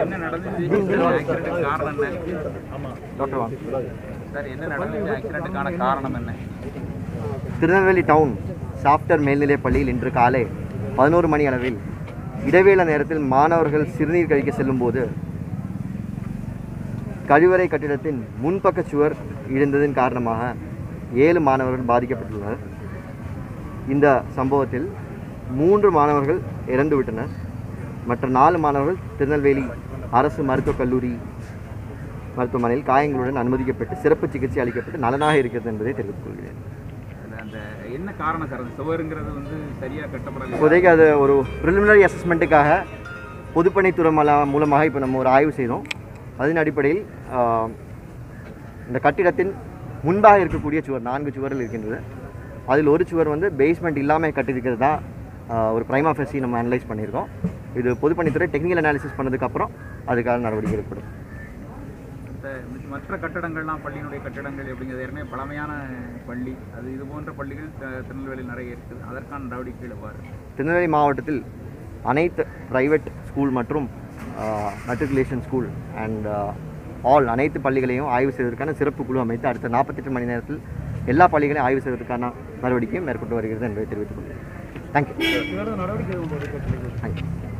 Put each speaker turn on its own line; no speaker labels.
என்ன நடந்துச்சு ஆக்சிடென்ட் காரணம் என்ன
டாக்டர் வாங்க
சார் என்ன நடந்துச்சு ஆக்சிடென்ட்டுக்கான காரணம் என்ன
திருநெல்வேலி டவுன் சாப்டர் மேல்நிலைப் பள்ளியில் இன்று காலை பதினோரு மணி அளவில் இடைவேளை நேரத்தில் மாணவர்கள் சிறுநீர் கழிக்க செல்லும்போது கழிவறை கட்டிடத்தின் முன்பக்க சுவர் இடிந்ததன் காரணமாக ஏழு மாணவர்கள் பாதிக்கப்பட்டுள்ளனர் இந்த சம்பவத்தில் மூன்று மாணவர்கள் இறந்துவிட்டனர் மற்ற நாலு மாணவர்கள் திருநெல்வேலி அரசு மருத்துவக் கல்லூரி மருத்துவமனையில் காயங்களுடன் அனுமதிக்கப்பட்டு சிறப்பு சிகிச்சை அளிக்கப்பட்டு நலனாக இருக்கிறது என்பதை தெரிவித்துக் கொள்கிறேன்
அது அந்த என்ன காரணம் சார் அந்த சுவருங்கிறது வந்து சரியாக கட்டப்படலை
இப்போதைக்கு அது ஒரு ப்ரிலிமினரி அசஸ்மெண்ட்டுக்காக பொதுப்பணித்துறை மல- மூலமாக இப்போ நம்ம ஒரு ஆய்வு செய்தோம் அதன் அடிப்படையில் ஆஹ், இந்த கட்டிடத்தின் முன்பாக இருக்கக்கூடிய சுவர் நான்கு சுவர்கள் இருக்கின்றது அதில் ஒரு சுவர் வந்து பேஸ்மெண்ட் இல்லாமல் கட்டியிருக்கிறது தான் ஆஹ், ஒரு பிரைமா ஃபெசி நம்ம அனலைஸ் பண்ணியிருக்கோம் இது பொதுப்பணித்துறை டெக்னிக்கல் அனாலிசிஸ் பண்ணதுக்கப்புறம் அதுக்கான நடவடிக்கை எடுக்கப்படும்
இந்த மற்ற கட்டடங்கள்லாம் பள்ளியினுடைய கட்டடங்கள் எப்படிங்கிறது ஏற்கனவே பழமையான பள்ளி அது இது போன்ற பள்ளிகள் த- திருநெல்வேலியில் நிறைய இருக்குது அதற்கான நடவடிக்கைகள் எவ்வாறு
திருநெல்வேலி மாவட்டத்தில் அனைத்து ப்ரைவேட் ஸ்கூல் மற்றும் மெட்ரிகுலேஷன் ஸ்கூல் அண்ட் ஆல் அனைத்து பள்ளிகளையும் ஆய்வு செய்வதற்கான சிறப்பு குழு அமைத்து அடுத்த நாற்பத்தெட்டு மணி நேரத்தில் எல்லா பள்ளிகளையும் ஆய்வு செய்வதற்கான நடவடிக்கையும் மேற்கொண்டு வருகிறது என்பதை தெரிவித்துக் கொள்கிறேன் தேங்க்யூ தேங்க்யூ